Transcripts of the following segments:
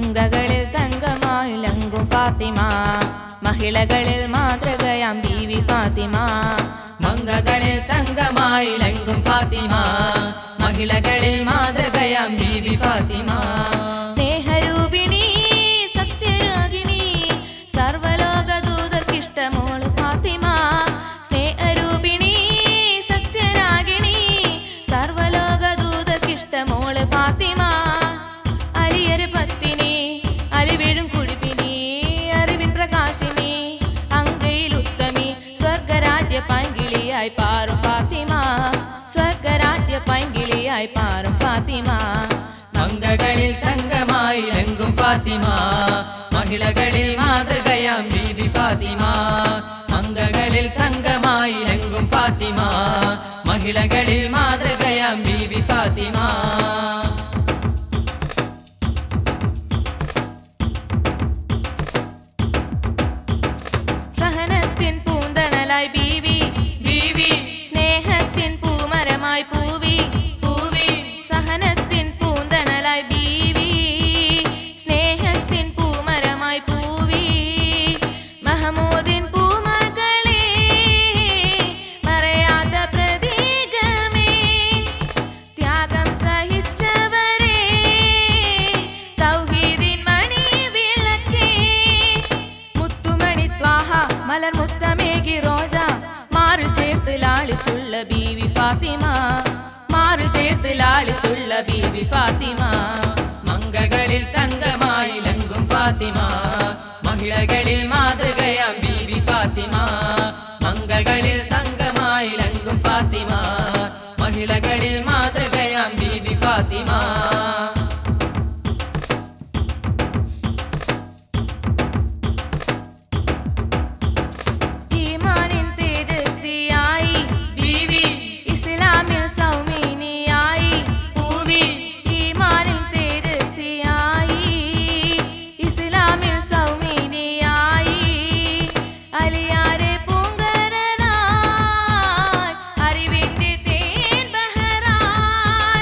മങ്കകളിൽ തങ്കമായി ലങ്കും ഫാത്തിമ മഹിളകളിൽ മാതൃകയാം ബീവി ഫാത്തിമ മംഗകളിൽ തങ്കമായി ലങ്കും ഫാത്തിമ മഹിളകളിൽ മാതൃകയാം ബീവി ഫാത്തിമ സ്നേഹരൂപിണി സത്യരാഗിണി സർവലോകദൂതർക്കിഷ്ടമോള് ഫാത്തിമ സ്നേഹരൂപിണി സത്യരാഗിണി സർവലോകദൂതർക്കിഷ്ടമോള് ഫാത്തിമ അലിയര് പത്തിനി അലിവിഴും കുടിപ്പിനി അറിവിൻ പ്രകാശിനി അങ്കയിൽ ഉത്തമി സ്വർഗരാജ്യ പൈങ്കിളിയായി പാറും ഫാത്തിമ സ്വർഗരാജ്യ പൈങ്കിളിയായി പാറും ഫാത്തിമ മംഗകളിൽ തങ്കമായി ലങ്കും ഫാത്തിമ മഹിളകളിൽ മാതൃകയാം ബീവി ഫാത്തിമ മംഗകളിൽ തങ്കമായി ലങ്കും ഫാത്തിമ മഹിളകളിൽ മാതൃകയാം ബീവി ഫാത്തിമ സഹനത്തിൻ പൂന്തണലായി ബീവി ബീവി സ്നേഹത്തിൻ പൂമരമായി പൂവി പൂവി സഹനത്തിൻ പൂന്തണലായി ബീവി സ്നേഹത്തിൻ പൂമരമായി പൂവി മഹമൂദിൻ പൂമകളെ മറയാത്ത പ്രതീകമേ ത്യാഗം സഹിച്ചവരെ തൗഹീദിൻ മണി വിളക്കേ മുത്തുമണി ത്വാഹ മലർ മുത്തമേകി റോജ മാറിൽ ചേർത്ത് ലാളിച്ചുള്ള ബീവി ഫാത്തിമ മാറിൽ ചേർത്ത് ലാളിച്ചുള്ള ബീവി ഫാത്തിമ മംഗകളിൽ തങ്കമായി ലങ്കും ഫാത്തിമ മഹിളകളിൽ മാതൃകയാം ബീവി ഫാത്തിമ മംഗകളിൽ തങ്കമായി ലങ്കും ഫാത്തിമ മഹിളകളിൽ മാതൃകയാം ബീവി ഫാത്തിമ ഈമാനിൻ തേജസ്വിയായി ബീവി ഇസ്ലാമിൽ സൗമിനിയായി പൂവി ഈമാനിൽ തേജസ്വിയായി ഇസ്ലാമിൽ സൗമിനിയായി അലിയാരെ പൂങ്കരനായി അറിവിന്റെ തേൻ ബഹറായി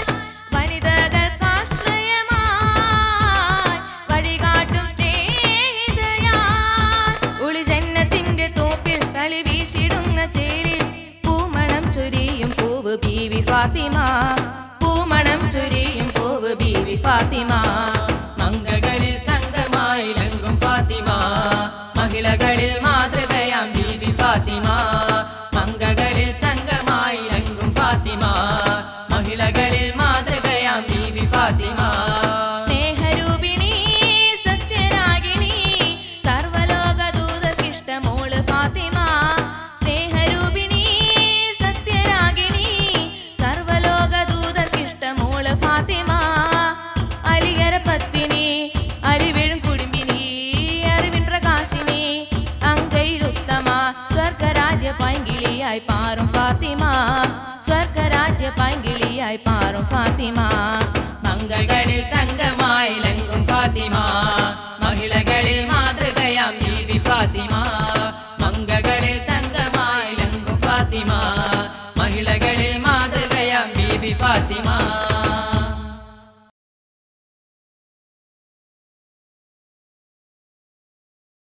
വനിതകൾക്കാശ്രയമായി വഴികാട്ടും സ്നേഹിതയായി ഉളി ജന്നത്തിന്റെ തോപ്പിൽ കളി വീശിടുന്ന ചേരിൽ പൂമണം ചൊരിയും പൂവ് ബീവി ഫാത്തിമ പൂമണം ചൊരിയും പൂവ് ബീവി ഫാത്തിമ മംഗകളിൽ തങ്കമായി ലങ്കും ഫാത്തിമ മഹിളകളിൽ മാതൃകയാം ബീവി ഫാത്തിമ മംഗകളിൽ തങ്കമായി ലങ്കും ഫാത്തിമ മഹിളകളിൽ മാതൃകയാം ബീവി ഫാത്തിമ സ്നേഹരൂപിണി സത്യരാഗിണി സർവലോകദൂതർക്കിഷ്ടമോള് ഫാത്തിമ സ്നേഹരൂപിണി സത്യരാഗിണി സർവലോകദൂതർക്കിഷ്ടമോള് ഫാത്തിമ അലിയര പത്തിനി അലിവിഴും കുടുംബിനി അറിവിൻ പ്രകാശിനി അങ്കയിലുത്തമ സ്വർഗരാജ്യ പൈങ്കിളിയായി പാറും ഫാത്തിമ സ്വർഗരാജ്യ പൈങ്കിളിയായി പാറും ഫാത്തിമ മംഗകളിൽ തങ്കമായി ലങ്കും ഫാത്തിമ മഹിളകളിൽ മാതൃകയാം ബീവി ഫാത്തിമ